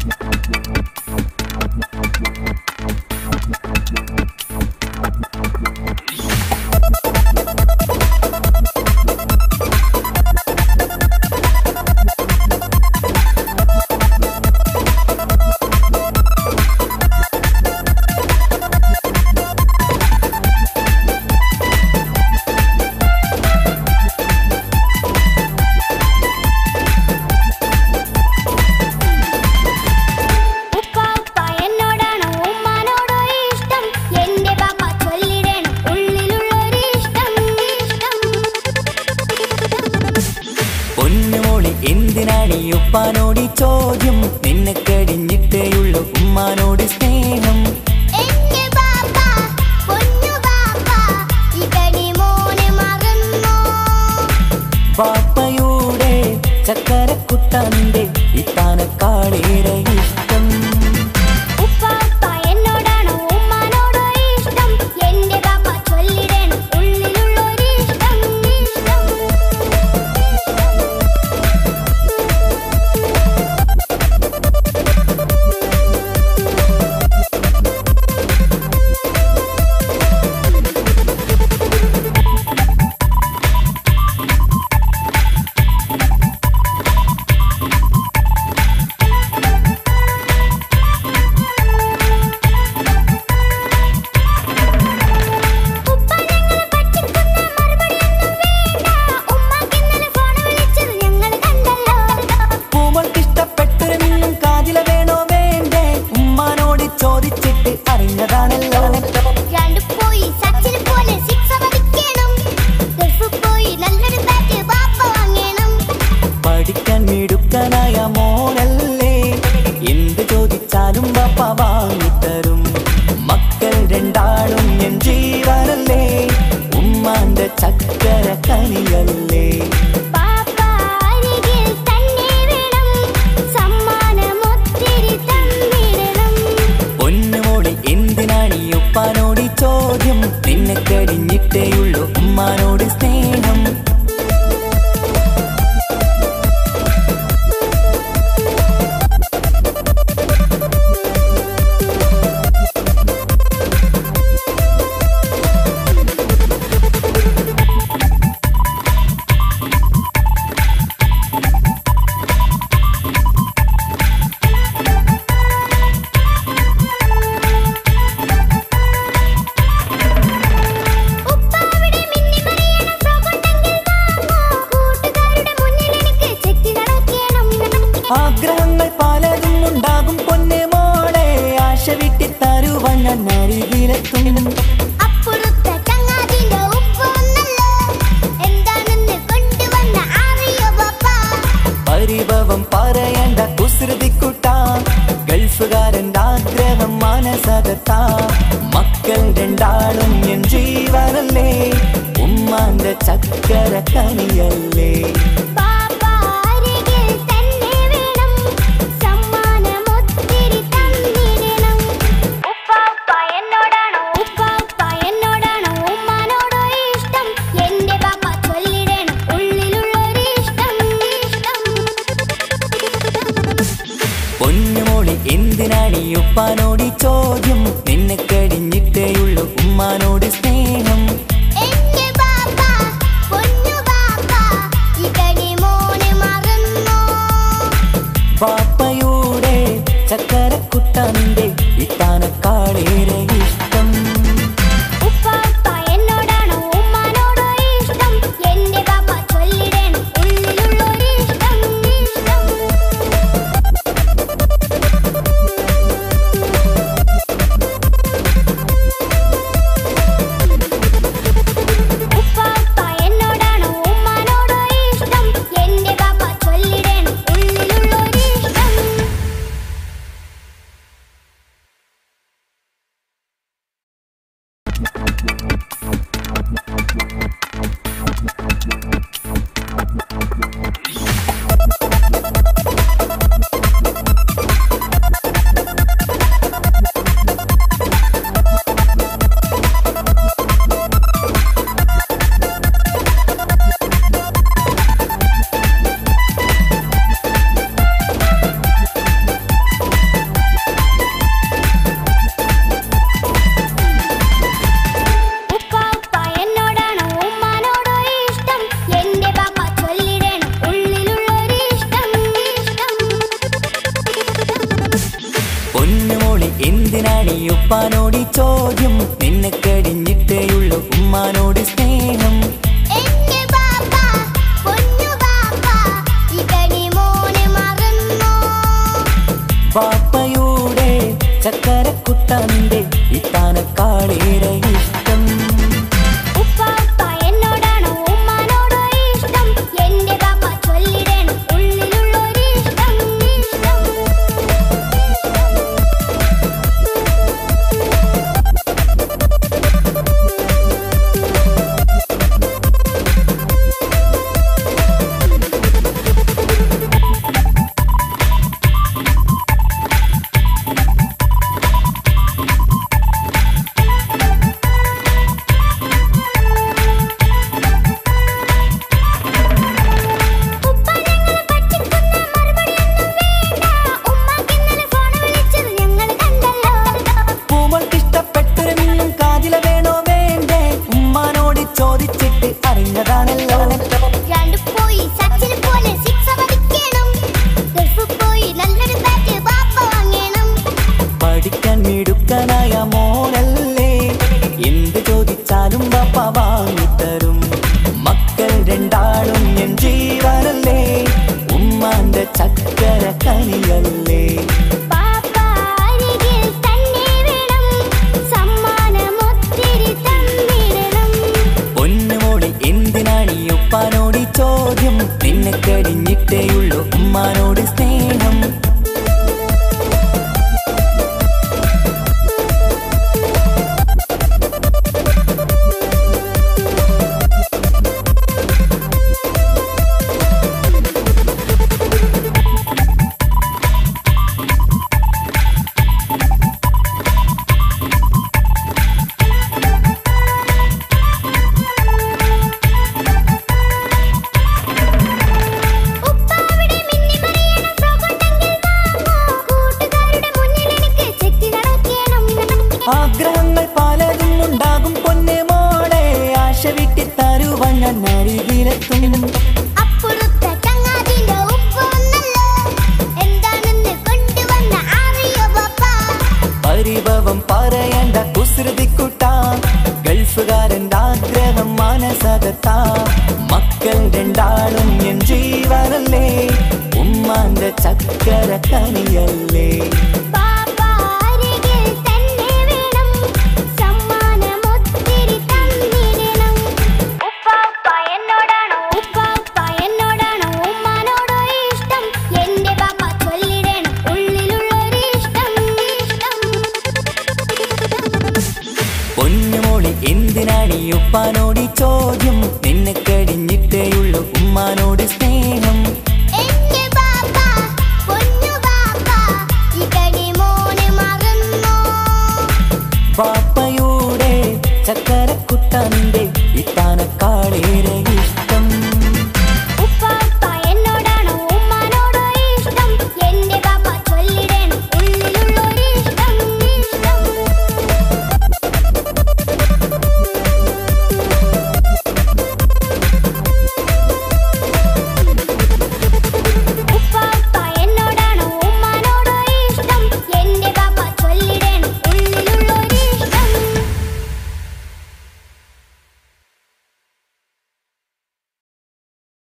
ഉപ്പ ഉപ്പ എന്നോടാണോ ഉമ്മാനോടോ ഇഷ്ടം എന്റെ പാപ്പ ചൊല്ലിടണം ഉള്ളിലുള്ളൊരു ഇഷ്ടം ഇഷ്ടം പൊന്നുമോളി എന്തിനാണ് ഈ ഉപ്പാനോട് ഈ ചോദ്യം നിന്നെ കഴിഞ്ഞിട്ടേയുള്ളൂ ഉമ്മാനോട് സ്നേഹം എന്റെ പാപ്പ പൊന്നു പാപ്പ ഇകടി മോനെ മറന്നോ പാപ്പയുടെ ചക്കരക്കുട്ടന്റെ ഇത്താനക്കാളേറെ ഇഷ്ടം ഉപ്പ ഉപ്പ എന്നോടാണോ ഉമ്മാനോടോ ഇഷ്ടം എന്റെ പാപ്പ ചൊല്ലിടണം ഉള്ളിലുള്ളൊരു ഇഷ്ടം ഇഷ്ടം ഉപ്പ ഞങ്ങളെ പറ്റിക്കുന്ന മറുപടിയൊന്നും വേണ്ട ഉമ്മാക്ക് ഇന്നലെ ഫോൺ വിളിച്ചത് ഞങ്ങൾ കണ്ടല്ലോ പൂമൾക്കിഷ്ടപ്പെട്ടൊരു മിന്നും കാതില വേണോ വേണ്ടേ ഉമ്മാനോട് ചോദിച്ചിട്ട് അറിഞ്ഞതാണല്ലോ രണ്ട് പോയി സച്ചിന് പോലെ സിക്സ് അടിക്കണം ഗൾഫ് പോയി നല്ലൊരു ബാറ്റ് ബാപ്പ വാങ്ങണം പഠിക്കാൻ മിടുക്കനായ മോനല്ലേ എന്ത് ചോദിച്ചാലും ബാപ്പ വാങ്ങിത്തരും മക്കൾ രണ്ടാളും എൻ ജീവനല്ലേ ഉമ്മാന്റെ ചക്കര കനിയല്ലേ പാപ്പ അരികിൽ തന്നെ വേണം സമ്മാനം ഒത്തിരി തന്നിടണം പൊന്നുമോളെ എന്തിനാണ് ഈ ഉപ്പാനോട് ഈ ചോദ്യം നിന്നെ കഴിഞ്ഞിട്ടേയുള്ളൂ ഉമ്മാനോട് സ്നേഹം ഉപ്പ അവിടെ മിന്നി മറിയണം ഫ്രോക്ക് ഉണ്ടെങ്കിൽ വാങ്ങൂ കൂട്ടുകാരുടെ മുന്നിൽ എനിക്ക് ചെത്തി നടക്കണം ആഗ്രഹങ്ങൾ പലതും ഉണ്ടാകും പൊന്നെ മോളെ ആശ വിട്ടി തരുവാൻ ഞാൻ അരികിലെത്തും അപ്പുറത്തെ ചങ്ങാതിന്റെ ഉപ്പ വന്നല്ലോ എന്താണെന്ന് കൊണ്ടുവന്ന അറിയോ പാപ്പ പരിഭവം പറയണ്ട കുസൃതിക്കുട്ട ഗൾഫുകാരൻ്റെ ആഗ്രഹം മാനസകത്ത മക്കൾ രണ്ടാളും എൻ ജീവനല്ലേ ഉമ്മാന്റെ ചക്കര കനിയല്ലേ പാപ്പ അരികിൽ തന്നെ വേണം സമ്മാനം ഒത്തിരി തന്നിടണം ഉപ്പ ഉപ്പ എന്നോടാണോ ഉപ്പ ഉപ്പ എന്നോടാണോ ഉമ്മാനോടോ ഇഷ്ടം എന്റെ പാപ്പ ചൊല്ലിടണം ഉള്ളിലുള്ളൊരു ഇഷ്ടം ഇഷ്ടം പൊന്നുമോളി എന്തിനാണ് ഈ ഉപ്പാനോട് ഈ ചോദ്യം നിന്നെ കഴിഞ്ഞിട്ടേയുള്ളൂ ഉമ്മാനോട് സ്നേഹം എന്റെ പാപ്പ പൊന്നു പാപ്പ ഇകടി മോനെ മറന്നോ പാപ്പയുടെ ചക്കരക്കുട്ടന്റെ ഇത്താനക്കാളേറെ ഇഷ്ടം ഉപ്പ ഉപ്പ എന്നോടാണോ ഉമ്മാനോടോ ഇഷ്ടം എന്റെ പാപ്പ ചൊല്ലിടണം ഉള്ളിലുള്ളൊരു ഇഷ്ടം ഇഷ്ടം പൊന്നുമോളി എന്തിനാണ് ഈ ഉപ്പാനോട് ഈ ചോദ്യം നിന്നെ കഴിഞ്ഞിട്ടേയുള്ളൂ ഉമ്മാനോട് സ്നേഹം എന്റെ ബാപ്പ പൊന്നു ബാപ്പ ഇതടി മോനെ മറന്നോ പാപ്പയുടെ ചക്കരക്കുട്ട നിന്റെ ഇത്താനക്കാളേറെ ഇഷ്ടം ഉപ്പാപ്പ എന്നോടാണോ ഉമ്മാനോടോ ഇഷ്ടം എന്റെ ബാപ്പ ചൊല്ലിടണം ഉള്ളിലുള്ളൊരു ഇഷ്ടം ഇഷ്ടം ഉപ്പ ഞങ്ങളെ പറ്റിക്കുന്ന മറുപടിയൊന്നും വേണ്ട ഉമ്മാക്ക് ഇന്നലെ ഫോൺ വിളിച്ചത് ഞങ്ങൾ കണ്ടല്ലോ പൂമൾക്ക് ഇഷ്ടപ്പെട്ടൊരു മിന്നും കാതില വേണോ വേണ്ടേ ഉമ്മാനോട് ചോദിച്ചിട്ട് അറിഞ്ഞതാണല്ലോ രണ്ട് പോയി സച്ചിൻ പോലെ സിക്സ് അടിക്കണം ഗൾഫ് പോയി നല്ലൊരു ബാറ്റ് ബാപ്പ വാങ്ങണം പഠിക്കാൻ മിടുക്കനായ മോനല്ലേ എന്ത് ചോദിച്ചാലും പപ്പ വാങ്ങിത്തരും മക്കൾ രണ്ടാളും എൻ ജീവനല്ലേ ഉമ്മാന്റെ ചക്കര കനിയല്ലേ ബാപ്പ അരികിൽ തന്നെ വേണം സമ്മാനം ഒത്തിരി തന്നിടണം പൊന്നുമോളി എന്തിനാണ് ഈ ഉപ്പാനോട് ഈ ചോദ്യം നിന്നെ കഴിഞ്ഞിട്ടേയുള്ളൂ ഉമ്മാനോട് സ്നേഹം ഉപ്പ അവിടെ മിന്നി മറിയണ ഫ്രോക്ക് ഉണ്ടെങ്കിൽ വാങ്ങോ കൂട്ടുകാരുടെ മുന്നിൽ എനിക്ക് ചെത്തി നടക്കണം ആഗ്രഹങ്ങൾ പലതും ഉണ്ടാകും പൊന്നെ മോളെ ആശ വിട്ടി തരുവാൻ ഞാൻ അരികിലെത്തും അപ്പുറത്തെ ചങ്ങാതിന്റെ ഉപ്പ വന്നല്ലോ എന്താണെന്ന് കൊണ്ടുവന്ന അറിയോ ബാപ്പ പരിഭവം പറയണ്ട കുസൃതിക്കുട്ട ഗൾഫുകാരൻ്റെ ആഗ്രഹം മനസകത്ത മക്കൾ രണ്ടാളും എൻ ജീവനല്ലേ ഉമ്മാന്റെ ചക്കര കനിയല്ലേ ബാപ്പ അരികിൽ തന്നെ വേണം സമ്മാനം ഒത്തിരി തന്നിടണം ഉപ്പാപ്പ എന്നോടാണോ ഉപ്പാപ്പ എന്നോടാണോ ഉമ്മാനോടോ ഇഷ്ടം എന്റെ ബാപ്പ ചൊല്ലിടണം ഉള്ളിലുള്ളൊരു ഇഷ്ടം ഇഷ്ടം പൊന്നുമോളി എന്തിനാണ് ഈ ഉപ്പാനോട് ഈ ചോദ്യം നിന്നെ